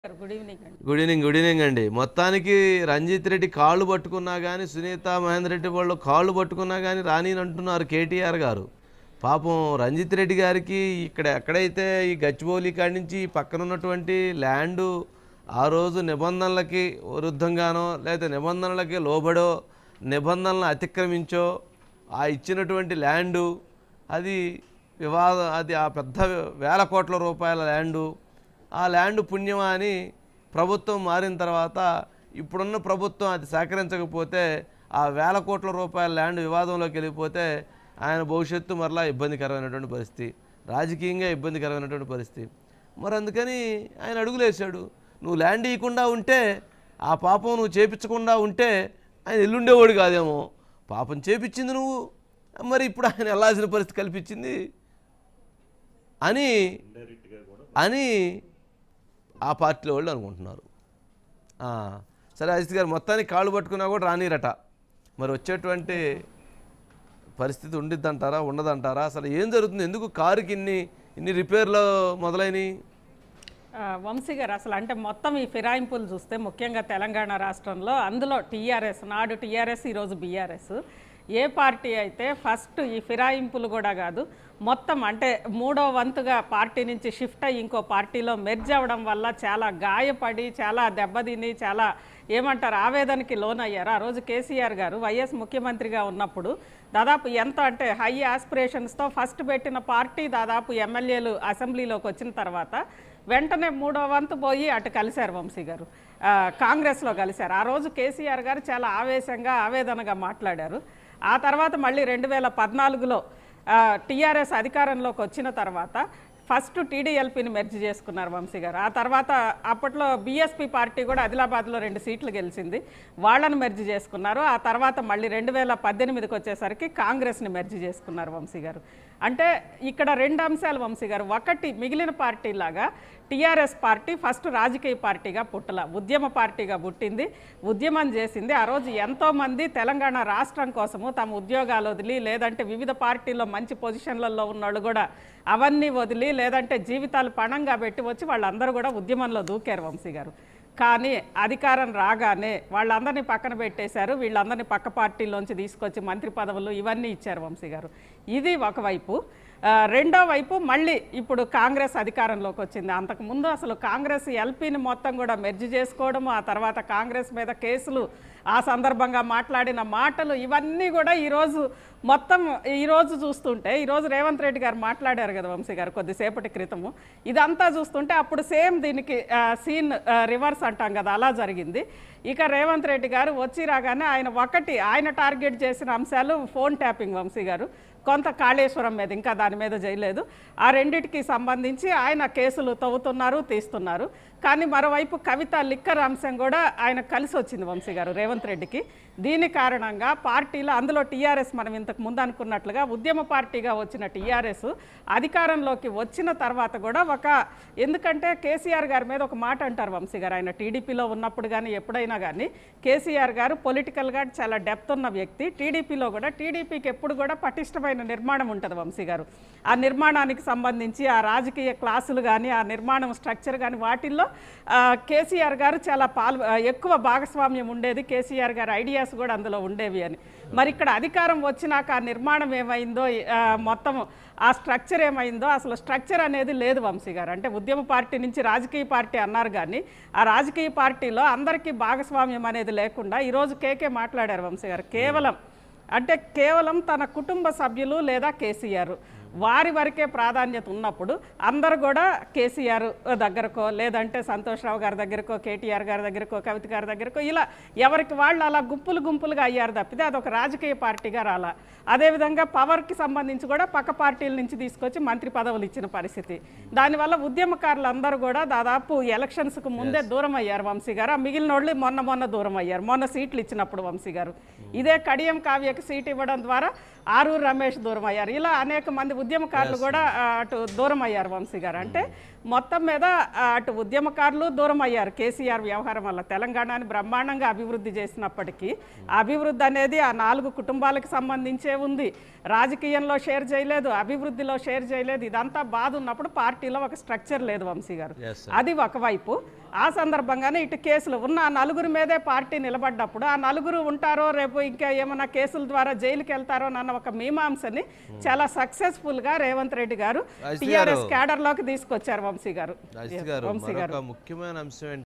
గారు good evening అండి good evening good evening అండి మొత్తానికి రంజిత్ రెడ్డి కాళ్ళు పట్టుకున్నా కానీ సునీత మహేందర్ రెడ్డి వాళ్ళు కాళ్ళు పట్టుకున్నా కానీ రాని అంటున్నారు కేటీఆర్ గారు పాపం రంజిత్ రెడ్డి గారికి ఇక్కడ ఎక్కడైతే ఈ గచ్చిబౌలి కాడి నుంచి ఈ పక్కన ఉన్నటువంటి ల్యాండు ఆ రోజు నిబంధనలకి విరుద్ధంగానో లేదా నిబంధనలకి లోబడో నిబంధనలను అతిక్రమించో ఆ ఇచ్చినటువంటి ల్యాండు అది వివాద అది ఆ పెద్ద వేల కోట్ల రూపాయల ల్యాండు ఆ ల్యాండ్ పుణ్యమా అని ప్రభుత్వం మారిన తర్వాత ఇప్పుడున్న ప్రభుత్వం అది సహకరించకపోతే ఆ వేల కోట్ల రూపాయల ల్యాండ్ వివాదంలోకి వెళ్ళిపోతే ఆయన భవిష్యత్తు మరలా ఇబ్బందికరమైనటువంటి పరిస్థితి రాజకీయంగా ఇబ్బందికరమైనటువంటి పరిస్థితి మరి అందుకని ఆయన అడుగులేశాడు నువ్వు ల్యాండ్ ఇవ్వకుండా ఉంటే ఆ పాపం నువ్వు చేపించకుండా ఉంటే ఆయన ఎల్లుండేవాడు కాదేమో పాపం చేపించింది నువ్వు మరి ఇప్పుడు ఆయన వెళ్ళాల్సిన పరిస్థితి కల్పించింది అని అని ఆ పార్టీలో వాళ్ళు అనుకుంటున్నారు ఆ, సరే అజిత్ గారు మొత్తానికి కాళ్ళు పట్టుకున్నా కూడా రానిరట మరి వచ్చేటువంటి పరిస్థితి ఉండిద్దంటారా ఉండదంటారా అసలు ఏం జరుగుతుంది ఎందుకు కారుకి ఇన్ని ఇన్ని రిపేర్లు మొదలైనవి ఆ, వంశీ గారు అసలు అంటే మొత్తం ఈ ఫిరాయింపులు చూస్తే ముఖ్యంగా తెలంగాణ రాష్ట్రంలో అందులో టీఆర్ఎస్ నాడు టీఆర్ఎస్ ఈరోజు బీఆర్ఎస్ ఏ పార్టీ అయితే ఫస్ట్ ఈ ఫిరాయింపులు కూడా కాదు మొత్తం అంటే మూడో వంతుగా పార్టీ నుంచి షిఫ్ట్ అయ్యి ఇంకో పార్టీలో మెర్జ్ అవ్వడం వల్ల చాలా గాయపడి చాలా దెబ్బతిని చాలా ఏమంటారు ఆవేదనకి లోనయ్యారు ఆ రోజు కేసీఆర్ గారు వైఎస్ ముఖ్యమంత్రిగా ఉన్నప్పుడు దాదాపు ఎంత అంటే హై ఆస్పిరేషన్స్తో ఫస్ట్ పెట్టిన పార్టీ దాదాపు ఎమ్మెల్యేలు అసెంబ్లీలోకి వచ్చిన తర్వాత వెంటనే మూడో వంతు పోయి అటు కలిశారు వంశీ గారు ఆ, కాంగ్రెస్లో కలిశారు ఆ రోజు కేసీఆర్ గారు చాలా ఆవేశంగా ఆవేదనగా మాట్లాడారు ఆ తర్వాత మళ్ళీ రెండు వేల పద్నాలుగులో టీఆర్ఎస్ అధికారంలోకి వచ్చిన తర్వాత ఫస్ట్ టీడీఎల్పీని మెర్జ్ చేసుకున్నారు వంశీ గారు ఆ తర్వాత అప్పట్లో బీఎస్పీ పార్టీ కూడా ఆదిలాబాద్లో రెండు సీట్లు గెలిచింది వాళ్ళని మెర్జ్ చేసుకున్నారు ఆ తర్వాత మళ్ళీ రెండు వేల పద్దెనిమిదికి వచ్చేసరికి కాంగ్రెస్ని మెర్జ్ చేసుకున్నారు వంశీ గారు అంటే ఇక్కడ రెండు అంశాలు వంశీ గారు ఒకటి మిగిలిన పార్టీలాగా టీఆర్ఎస్ పార్టీ ఫస్ట్ రాజకీయ పార్టీగా పుట్టల ఉద్యమ పార్టీగా పుట్టింది ఉద్యమం చేసింది ఆ రోజు ఎంతోమంది తెలంగాణ రాష్ట్రం కోసము తమ ఉద్యోగాలు వదిలి లేదంటే వివిధ పార్టీల్లో మంచి పొజిషన్లలో ఉన్నోళ్ళు కూడా అవన్నీ వదిలి లేదంటే జీవితాలు పణంగా పెట్టి వచ్చి వాళ్ళందరూ కూడా ఉద్యమంలో దూకారు వంశీ గారు కానీ అధికారం రాగానే వాళ్ళందరినీ పక్కన పెట్టేశారు వీళ్ళందరినీ పక్క పార్టీలోంచి తీసుకొచ్చి మంత్రి పదవులు ఇవన్నీ ఇచ్చారు వంశీ గారు ఇది ఒకవైపు ఆ, రెండో వైపు మళ్ళీ ఇప్పుడు కాంగ్రెస్ అధికారంలోకి వచ్చింది అంతకుముందు అసలు కాంగ్రెస్ ఎల్పీని మొత్తం కూడా మెర్జ్ చేసుకోవడం ఆ తర్వాత కాంగ్రెస్ మీద కేసులు ఆ సందర్భంగా మాట్లాడిన మాటలు ఇవన్నీ కూడా ఈరోజు మొత్తం ఈరోజు చూస్తుంటే ఈరోజు రేవంత్ రెడ్డి గారు మాట్లాడారు కదా వంశీ గారు కొద్దిసేపటి క్రితము ఇదంతా చూస్తుంటే అప్పుడు సేమ్ దీనికి సీన్ రివర్స్ అంటాం కదా అలా జరిగింది ఇక రేవంత్ రెడ్డి గారు వచ్చి రాగానే ఆయన ఒకటి ఆయన టార్గెట్ చేసిన అంశాలు ఫోన్ ట్యాపింగ్ వంశీ గారు కొంత కాళేశ్వరం మీద ఇంకా దాని మీద చేయలేదు ఆ రెండిటికి సంబంధించి ఆయన కేసులు తవ్వుతున్నారు తీస్తున్నారు కానీ మరోవైపు కవిత లిక్కర్ అంశం కూడా ఆయన కలిసి వచ్చింది వంశీ గారు రేవంత్ రెడ్డికి దీని కారణంగా పార్టీలో అందులో టీఆర్ఎస్ మనం ఇంతకు ముందు అనుకున్నట్లుగా ఉద్యమ పార్టీగా వచ్చిన టీఆర్ఎస్ అధికారంలోకి వచ్చిన తర్వాత కూడా ఒక ఎందుకంటే కేసీఆర్ గారి మీద ఒక మాట అంటారు వంశీ గారు ఆయన టీడీపీలో ఉన్నప్పుడు కానీ ఎప్పుడైనా కానీ కేసీఆర్ గారు పొలిటికల్గా చాలా డెప్త్ ఉన్న వ్యక్తి టీడీపీలో కూడా టీడీపీకి ఎప్పుడు కూడా పటిష్టమైన నిర్మాణం ఉంటుంది వంశీ గారు ఆ నిర్మాణానికి సంబంధించి ఆ రాజకీయ క్లాసులు కానీ ఆ నిర్మాణం స్ట్రక్చర్ కానీ వాటిల్లో ఆ, కేసీఆర్ గారు చాలా పాల్ ఆ, ఎక్కువ భాగస్వామ్యం ఉండేది కేసీఆర్ గారి ఐడియాస్ కూడా అందులో ఉండేవి అని మరి ఇక్కడ అధికారం వచ్చినాక ఆ నిర్మాణం ఏమైందో ఆ, మొత్తం ఆ స్ట్రక్చర్ ఏమైందో అసలు స్ట్రక్చర్ అనేది లేదు వంశీ గారు అంటే ఉద్యమ పార్టీ నుంచి రాజకీయ పార్టీ అన్నారు కానీ ఆ రాజకీయ పార్టీలో అందరికీ భాగస్వామ్యం అనేది లేకుండా ఈరోజు కేకే మాట్లాడారు వంశీ గారు కేవలం అంటే కేవలం తన కుటుంబ సభ్యులు లేదా కేసీఆర్ వారి వరకే ప్రాధాన్యత ఉన్నప్పుడు అందరు కూడా కేసీఆర్ దగ్గరకో లేదంటే సంతోష్ రావు గారి దగ్గరకో కేటీఆర్ గారి దగ్గరకో కవిత గారి దగ్గరకో ఇలా ఎవరికి వాళ్ళు అలా గుంపులు గుంపులుగా అయ్యారు తప్పితే అదొక రాజకీయ పార్టీగా రాలా అదేవిధంగా పవర్కి సంబంధించి కూడా పక్క పార్టీల నుంచి తీసుకొచ్చి మంత్రి పదవులు ఇచ్చిన పరిస్థితి దానివల్ల ఉద్యమకారులు అందరూ కూడా దాదాపు ఎలక్షన్స్కు ముందే దూరం అయ్యారు వంశీ గారు ఆ మిగిలిన వాళ్ళు మొన్న మొన్న దూరం అయ్యారు మొన్న సీట్లు ఇచ్చినప్పుడు వంశీ గారు ఇదే కడియం కావ్యకి సీట్ ఇవ్వడం ద్వారా ఆరూరు రమేష్ దూరం అయ్యారు ఇలా అనేక మంది ఉద్యమకారులు కూడా ఆ, అటు దూరం అయ్యారు వంశీ గారు అంటే మొత్తం మీద ఆ, అటు ఉద్యమకారులు దూరం అయ్యారు కేసీఆర్ వ్యవహారం వల్ల తెలంగాణని బ్రహ్మాండంగా అభివృద్ధి చేసినప్పటికీ ఆ అభివృద్ధి అనేది ఆ నాలుగు కుటుంబాలకు సంబంధించే ఉంది రాజకీయంలో షేర్ చేయలేదు అభివృద్ధిలో షేర్ చేయలేదు ఇదంతా బాధ ఉన్నప్పుడు పార్టీలో ఒక స్ట్రక్చర్ లేదు వంశీ గారు Yes, అది ఒకవైపు ఆ సందర్భంగానే ఇటు కేసులు ఉన్న ఆ నలుగురి మీదే పార్టీ నిలబడ్డప్పుడు ఆ నలుగురు ఉంటారో రేపు ఇంకా ఏమైనా కేసుల ద్వారా జైలుకి వెళ్తారో అన్న ఒక మీమాంసని చాలా సక్సెస్ఫుల్ గా రేవంత్ రెడ్డి గారు రాజశేఖర్ టిఆర్ఎస్ క్యాడర్ లోకి తీసుకొచ్చారు వంశీ గారు రాజశేఖర్ గారు వంశీ గారు మరొక ముఖ్యమైన అంశం ఏంటంటే